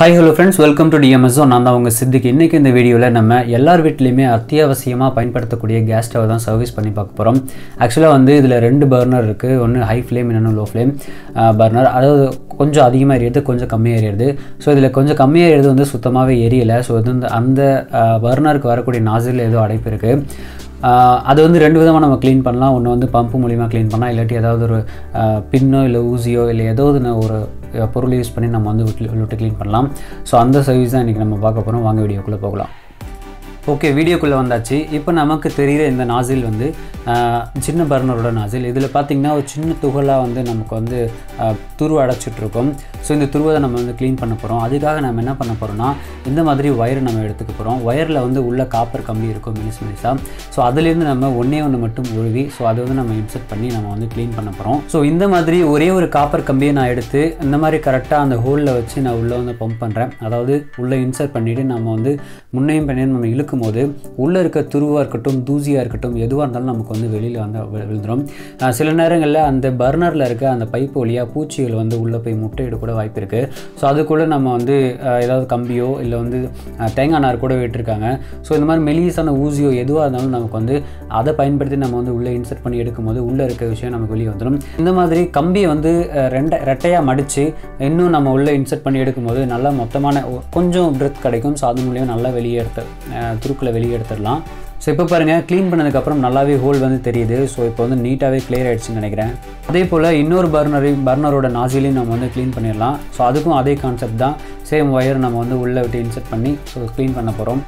hi hello friends welcome to DMSO நான் தான் உங்கள் சித்திக்கு இன்றைக்கி இந்த வீடியோவில் நம்ம எல்லார் வீட்லேயுமே அத்தியாவசியமாக பயன்படுத்தக்கூடிய கேஸ் ஸ்டவ் தான் சர்வீஸ் பண்ணி பார்க்க போகிறோம் ஆக்சுவலாக வந்து இதில் ரெண்டு பர்னர் இருக்குது ஒன்று ஹை ஃப்ளேம் இன்னொன்று லோ ஃப்ளேம் பர்னர் அதாவது கொஞ்சம் அதிகமாக எரியுது கொஞ்சம் கம்மியாக எரியுது ஸோ இதில் கொஞ்சம் கம்மியாக எரியுது வந்து சுத்தமாகவே எரியலை ஸோ இது வந்து அந்த பர்னருக்கு வரக்கூடிய நாசில் ஏதோ அடைப்பு இருக்குது ஆஹ் அது வந்து ரெண்டு விதமாக நம்ம க்ளீன் பண்ணலாம் ஒன்று வந்து பம்பு மூலிமா க்ளீன் பண்ணலாம் இல்லாட்டி ஏதாவது ஒரு ஆஹ் பின்னோ இல்லை ஊசியோ இல்லை ஏதோ ஒரு ஒரு அஹ் பொருள் யூஸ் பண்ணி நம்ம வந்து விட்டு விட்டு க்ளீன் பண்ணலாம் ஸோ அந்த சர்வீஸ் தான் இன்றைக்கி நம்ம பார்க்க போகிறோம் வாங்க வீடியோக்குள்ளே போகலாம் ஓகே வீடியோக்குள்ளே வந்தாச்சு இப்போ நமக்கு தெரிகிற இந்த நாசில் வந்து ஆஹ், சின்ன பர்னரோட நாசில் இதில் பார்த்திங்கன்னா ஒரு சின்ன துகளாக வந்து நமக்கு வந்து ஆஹ், துருவ அடைச்சிட்ருக்கோம் ஸோ இந்த துருவதை நம்ம வந்து க்ளீன் பண்ண போகிறோம் அதுக்காக நம்ம என்ன பண்ண போகிறோம்னா இந்த மாதிரி ஒயரை நம்ம எடுத்துக்க போகிறோம் ஒயரில் வந்து உள்ள காப்பர் கம்பி இருக்கும் மினிஸ் மினிஸாக ஸோ அதுலேருந்து நம்ம ஒன்றே ஒன்று மட்டும் உழுவி ஸோ அதை வந்து நம்ம இன்செர்ட் பண்ணி நம்ம வந்து க்ளீன் பண்ண போகிறோம் ஸோ இந்த மாதிரி ஒரே ஒரு காப்பர் கம்பியை நான் எடுத்து இந்த மாதிரி கரெக்டாக அந்த ஹோலில் வச்சு நான் உள்ளே வந்து பம்ப் பண்ணுறேன் அதாவது உள்ளே இன்சர்ட் பண்ணிவிட்டு நம்ம வந்து முன்னையும் பின்னையும் நம்ம இழுக்கும் போது உள்ளே இருக்க துருவாக இருக்கட்டும் தூசியாக இருக்கட்டும் எதுவாக இருந்தாலும் நமக்கு வந்து வெளியில் வந்து வி- விழுந்துரும் அஹ் சில நேரங்களில் அந்த பர்னரில் இருக்க அந்த பைப் வழியாக பூச்சிகள் வந்து உள்ளே போய் முட்டையிட கூட வாய்ப்பு இருக்குது ஸோ அதுக்குள்ளே நம்ம வந்து அஹ், ஏதாவது கம்பியோ இல்லை வந்து அஹ், தேங்காய் நார் கூட விட்டுருக்காங்க ஸோ இந்த மாதிரி மெலிசான ஊசியோ எதுவாக இருந்தாலும் நமக்கு வந்து அதை பயன்படுத்தி நம்ம வந்து உள்ளே இன்சர்ட் பண்ணி எடுக்கும்போது உள்ளே இருக்க விஷயம் நமக்கு வெளியே வந்துடும் இந்த மாதிரி கம்பியை வந்து அஹ், ரெண்டை ரெட்டையாக மடித்து இன்னும் நம்ம உள்ளே இன்சர்ட் பண்ணி எடுக்கும்போது நல்லா மொத்தமான ஒ- கொஞ்சம் பிரெத் கிடைக்கும் ஸோ அது மூலியம் நல்லா வெளியே எடுத்து அஹ், துருக்களை வெளியே எடுத்துடலாம் ஸோ இப்போ பாருங்கள் க்ளீன் பண்ணதுக்கப்புறம் நல்லாவே ஹோல் வந்து தெரியுது ஸோ இப்போ வந்து நீட்டாகவே clear ஆயிடுச்சுன்னு நினைக்கிறேன் அதே போல் இன்னொரு பர்னரையும் பர்னரோட நாசிலையும் நம்ம வந்து க்ளீன் பண்ணிடலாம் ஸோ அதுக்கும் அதே கான்செப்ட் தான் சேம் ஒயர் நம்ம வந்து உள்ளே விட்டு இன்செர்ட் பண்ணி ஸோ க்ளீன் பண்ண போகிறோம்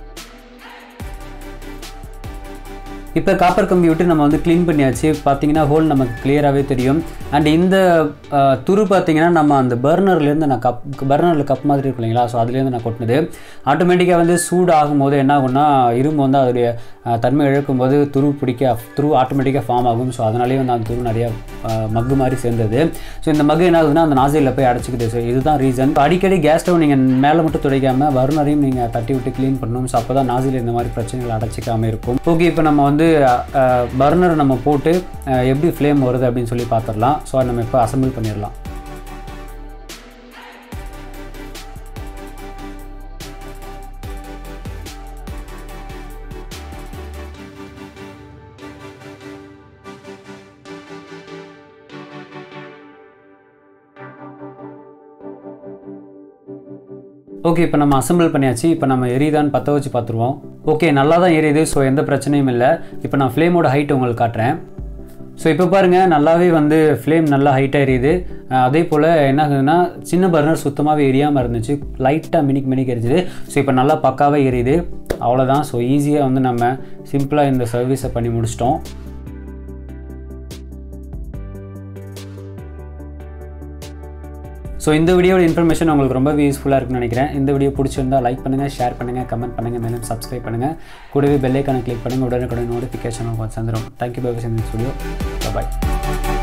இப்போ காப்பர் கம்பி விட்டு நம்ம வந்து க்ளீன் பண்ணியாச்சு பார்த்தீங்கன்னா ஹோல் நமக்கு கிளியராகவே தெரியும் அண்ட் இந்த அஹ், துரு பார்த்தீங்கன்னா நம்ம அந்த பர்னர்லேருந்து நான் கப் பர்னரில் கப் மாதிரி இருக்கும் இல்லைங்களா ஸோ அதுலேருந்து நான் கொட்டினது ஆட்டோமேட்டிக்காக வந்து சூடு ஆகும்போது என்ன ஆகும்னா இரும்பு வந்து அதோடைய அஹ், தன்மை இழக்கும் போது துரு பிடிக்க துரு ஆட்டோமேட்டிக்காக ஃபார்ம் ஆகும் ஸோ அதனாலேயே வந்து அந்த துரு நிறைய அஹ், மக்கு மாதிரி சேர்ந்தது ஸோ இந்த மக்கு என்ன ஆகுதுன்னா அந்த நாசிலில் போய் அடைச்சிக்குது ஸோ இதுதான் ரீசன் அடிக்கடி கேஸ் ஸ்டவ் நீங்கள் மேலே மட்டும் துடைக்காமல் பர்னரையும் நீங்கள் தட்டி விட்டு க்ளீன் பண்ணணும் ஸோ அப்போ தான் நாசில் இந்த மாதிரி பிரச்சனைகள் அடைச்சிக்காமல் இருக்கும் ஓகே இப்போ நம்ம வந்து பர்னர் நம்ம போட்டு அஹ், எப்படி ஃப்ளேம் வருது அப்படின்னு சொல்லி பார்த்துடலாம் ஸோ நம்ம இப்போ அசம்பிள் பண்ணிடலாம் ஓகே இப்போ நம்ம அசெம்பிள் பண்ணியாச்சு இப்போ நம்ம எரியுதான்னு பற்ற வச்சு பார்த்துருவோம் ஓகே நல்லா தான் எரியுது ஸோ எந்த பிரச்சனையும் இல்லை இப்போ நான் ஃப்ளேமோட ஹைட் உங்களுக்கு காட்டுறேன் ஸோ இப்போ பாருங்கள் நல்லாவே வந்து ஃப்ளேம் நல்லா ஹைட்டாக எரியுது அஹ் அதே போல் என்ன ஆகுதுன்னா சின்ன பர்னர் சுத்தமாகவே எரியாமல் இருந்துச்சு லைட்டாக மினிக் மினிக் எரிஞ்சுது ஸோ இப்போ நல்லா பக்காவே எரியுது அவ்வளோதான் ஸோ ஈஸியாக வந்து நம்ம சிம்பிளாக இந்த சர்வீஸை பண்ணி முடிச்சிட்டோம் ஸோ இந்த வீடியோட இன்ஃபர்மேஷன் உங்களுக்கு ரொம்ப யூஸ்ஃபுல்லாக இருக்குன்னு நினைக்கிறேன் இந்த வீடியோ பிடிச்சிருந்தா லைக் பண்ணுங்கள் ஷேர் பண்ணுங்கள் கமெண்ட் பண்ணுங்கள் மேலும் சப்ஸ்கிரைப் பண்ணுங்கள் கூடவே பெல்லைக்கான கிளிக் பண்ணுங்கள் உடனுக்குடன் நோட்டிஃபிகேஷன் உங்களுக்கு வந்துடும் தேங்க்யூ பை வாட்சிங் திஸ் வீடியோ பாய்